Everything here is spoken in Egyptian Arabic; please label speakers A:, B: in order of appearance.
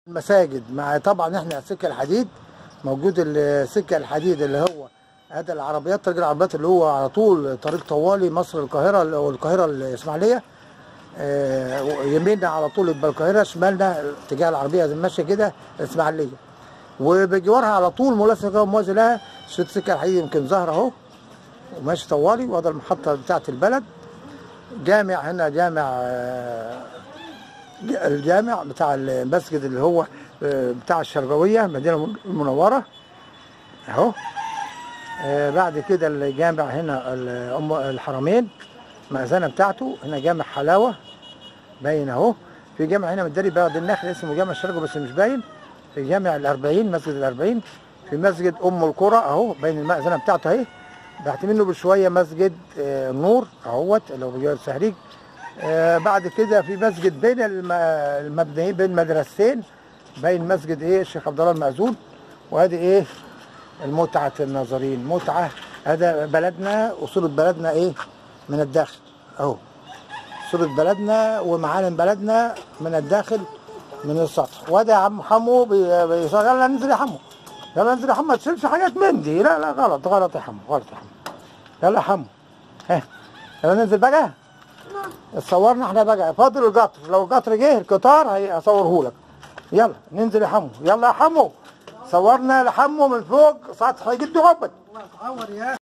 A: المساجد مع طبعا احنا السكه الحديد موجود السكه الحديد اللي هو هذا العربيات طريق العربيات اللي هو على طول طريق طوالي مصر القاهره او القاهره الاسماعيليه آه، يميننا على طول يبقى القاهره شمالنا اتجاه العربيه زي ماشيه كده الاسماعيليه وبجوارها على طول ملصق كده موازي لها شريط السكه الحديد يمكن ظاهر اهو وماشي طوالي وهذا المحطه بتاعت البلد جامع هنا جامع آه، الجامع بتاع المسجد اللي هو آه، بتاع الشرقوية مدينة المنورة اهو آه، بعد كده الجامع هنا ال- أم الحرمين مأذنة بتاعته هنا جامع حلاوة باين اهو في جامع هنا متداري بعد النخل اسمه جامع الشرقي بس مش باين في جامع الأربعين مسجد الأربعين في مسجد أم القرى اهو باين المأذنة بتاعته اهي تحت منه بشوية مسجد آه، النور اهوت اللي هو بجوار السهريج آه، بعد كده في مسجد بين الم- المبنيين بين مدرستين بين مسجد ايه الشيخ عبد الله المأذون وادي ايه المتعة الناظرين متعة هذا بلدنا وصورة بلدنا ايه من الداخل اهو صورة بلدنا ومعالم بلدنا من الداخل من السطح وادي يا عم حمو بي- بيصغر يلا ننزل يا حمو يلا ننزل يا حمو ما تشيلش حاجات من دي لا لا غلط غلط يا حمو غلط يا حمو يلا يا حمو ها يلا ننزل بقى صورنا احنا بقى فاضل القطر لو القطر جه القطار هي- هصوره لك يلا ننزل يا حمو يلا يا حمو صورنا لحمو من فوق سطح جد عبد
B: تصور يا